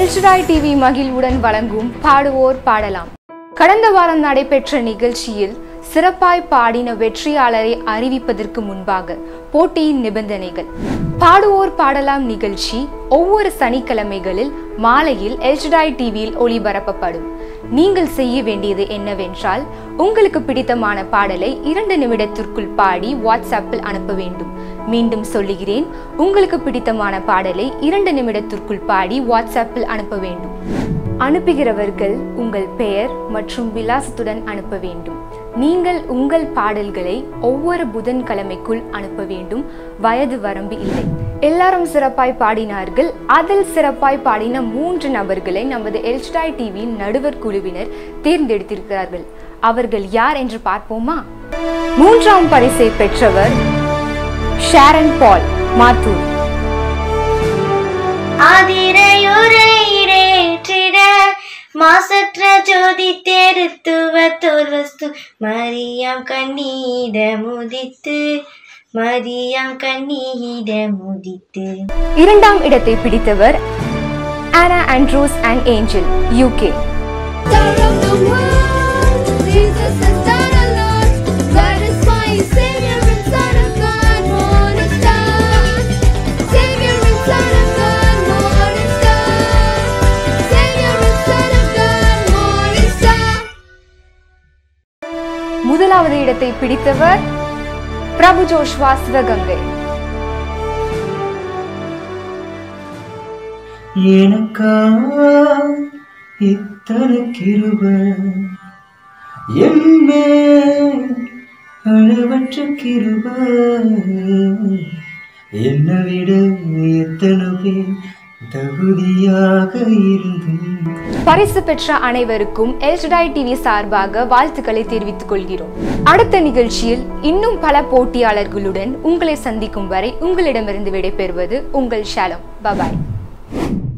El Shaddai TV மகிழ்வுடன் வழங்கும் பாடுவோர் பாடலாம் கடந்த வாரம் நடைபெற்ற நிகழ்ச்சியில் சிறப்பாய் பாடின வெற்றியாளரை அறிவிப்பதற்கு முன்பாக போட்டியின் நிபந்தனைகள் பாடுவோர் பாடலாம் நிகழ்ச்சி ஒவ்வொரு சனிக்கிழமைகளில் மாலையில் எல்ஷடாய் டிவியில் ஒளிபரப்பப்படும் நீங்கள் செய்ய வேண்டியது என்னவென்றால் உங்களுக்கு பிடித்தமான பாடலை இரண்டு நிமிடத்திற்குள் பாடி வாட்ஸ்அப்பில் அனுப்ப வேண்டும் மீண்டும் சொல்லுகிறேன் உங்களுக்கு பிடித்தமான பாடலை இரண்டு நிமிடத்திற்குள் பாடி வாட்ஸ்அப்பில் அனுப்ப வேண்டும் அனுப்புகிறவர்கள் உங்கள் பெயர் மற்றும் விலாசத்துடன் அனுப்ப வேண்டும் நீங்கள் உங்கள் பாடல்களை ஒவ்வொரு புதன்கிழமைக்குள் அனுப்ப வேண்டும் வயது வரம்பு இல்லை எல்லாரும் சிறப்பாய் பாடினார்கள் அதில் சிறப்பாய் பாடின மூன்று நபர்களை நமது எல்ஸ்டாய் டிவியின் நடுவர் குழுவினர் தேர்ந்தெடுத்திருக்கிறார்கள் அவர்கள் யார் என்று பார்ப்போமா மூன்றாம் பரிசை பெற்றவர் ஷாரன் பால் மாத்தூர் ஆதிரையுரையிடேற்றிட மாசற்ற ஜோதி தெருத்துவ தோல்வஸ்து மரியாம் கண்ணீட முதித்து மரியாம் கண்ணீட முதித்து இரண்டாம் இடத்தை பிடித்தவர் Ana Andrews and Angel UK Star of the world, Jesus has done a lot. God is my Savior and Son of God, morning star. Savior and Son of God, morning star. Savior and Son of God, morning star. முதலாவது இடத்தை பிடித்தவர் பிரபு Joshua Sivaganga எனக்கா இத்தனை கிருப எம்மே அளவற்ற கிருப என்னை விட எத்தனை பேர் தகுதியாக இருந்து பரிசு பெற்ற அனைவருக்கும் எல்ஜடாய் டிவி சார்பாக வாழ்த்துக்களை தெரிவித்துக் கொள்கிறோம் அடுத்த நிகழ்ச்சியில் இன்னும் பல போட்டியாளர்களுடன் உங்களை சந்திக்கும் வரை உங்களிடமிருந்து விடைபெறுவது உங்கள் ஷாலம் பபாய்